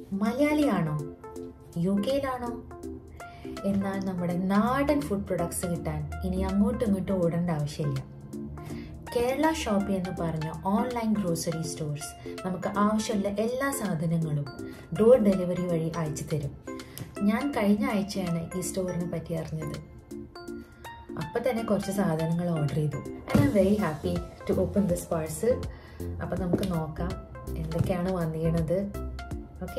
മലയാളിയാണോ U കെയിലാണോ എന്നാൽ നമ്മുടെ നാടൻ ഫുഡ് പ്രൊഡക്ട്സ് കിട്ടാൻ ഇനി അങ്ങോട്ടും ഇങ്ങോട്ടും ഓടേണ്ട ആവശ്യമില്ല കേരള ഷോപ്പി എന്ന് പറഞ്ഞ ഓൺലൈൻ ഗ്രോസറി സ്റ്റോഴ്സ് നമുക്ക് ആവശ്യമുള്ള എല്ലാ സാധനങ്ങളും ഡോർ ഡെലിവറി വഴി അയച്ചു തരും ഞാൻ കഴിഞ്ഞ ആഴ്ചയാണ് ഈ സ്റ്റോറിനെ പറ്റി അറിഞ്ഞത് അപ്പം തന്നെ കുറച്ച് സാധനങ്ങൾ ഓർഡർ ചെയ്തു I am very happy to open this parcel അപ്പം നമുക്ക് നോക്കാം എന്തൊക്കെയാണ് വന്നിരിക്കുന്നത് ഓക്കെ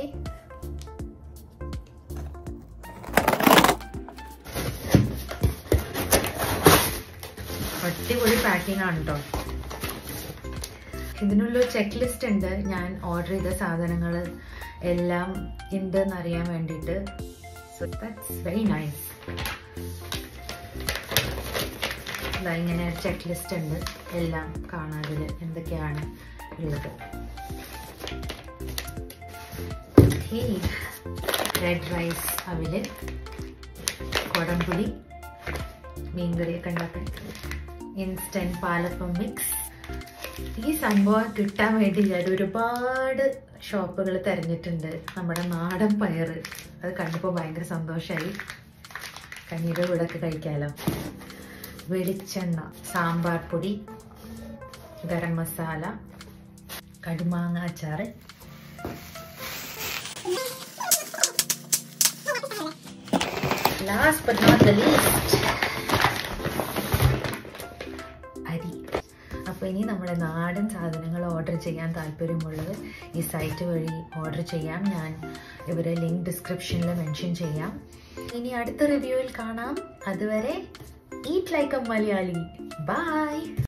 അടിപൊളി പാക്കിംഗ് ആണ് കേട്ടോ ഇതിനുള്ള ചെക്ക് ലിസ്റ്റ് ഉണ്ട് ഞാൻ ഓർഡർ ചെയ്ത സാധനങ്ങൾ എല്ലാം ഉണ്ട് എന്നറിയാൻ വേണ്ടിയിട്ട് സോ ദാറ്റ്സ് വെരി നൈസ് ഇങ്ങനെ ഒരു ചെക്ക് ലിസ്റ്റ് ഉണ്ട് എല്ലാം കാണാതിൽ എന്തൊക്കെയാണ് ഉള്ളത് റെഡ് റൈസ് അവില് കുടംപുളി മീൻകറിയൊക്കെ ഉണ്ടാക്കാൻ ഇൻസ്റ്റൻറ്റ് പാലപ്പം മിക്സ് ഈ സംഭവം കിട്ടാൻ വേണ്ടി ഞാൻ ഒരുപാട് ഷോപ്പുകൾ തിരഞ്ഞിട്ടുണ്ട് നമ്മുടെ നാടൻ പയർ അത് കണ്ടപ്പോൾ ഭയങ്കര സന്തോഷമായി കഞ്ഞിയുടെ കൂടെ ഒക്കെ കഴിക്കാമല്ലോ വെളിച്ചെണ്ണ സാമ്പാർ പൊടി ഗരം മസാല കടുമാങ്ങ അച്ചാറ് last but not the least അരി അപ്പോൾ ഇനി നമ്മുടെ നാടൻ സാധനങ്ങൾ ഓർഡർ ചെയ്യാൻ താല്പര്യമുള്ളത് ഈ സൈറ്റ് വഴി ഓർഡർ ചെയ്യാം ഞാൻ ഇവരെ ലിങ്ക് ഡിസ്ക്രിപ്ഷനിൽ മെൻഷൻ ചെയ്യാം ഇനി അടുത്ത റിവ്യൂവിൽ കാണാം അതുവരെ eat like a Malayali by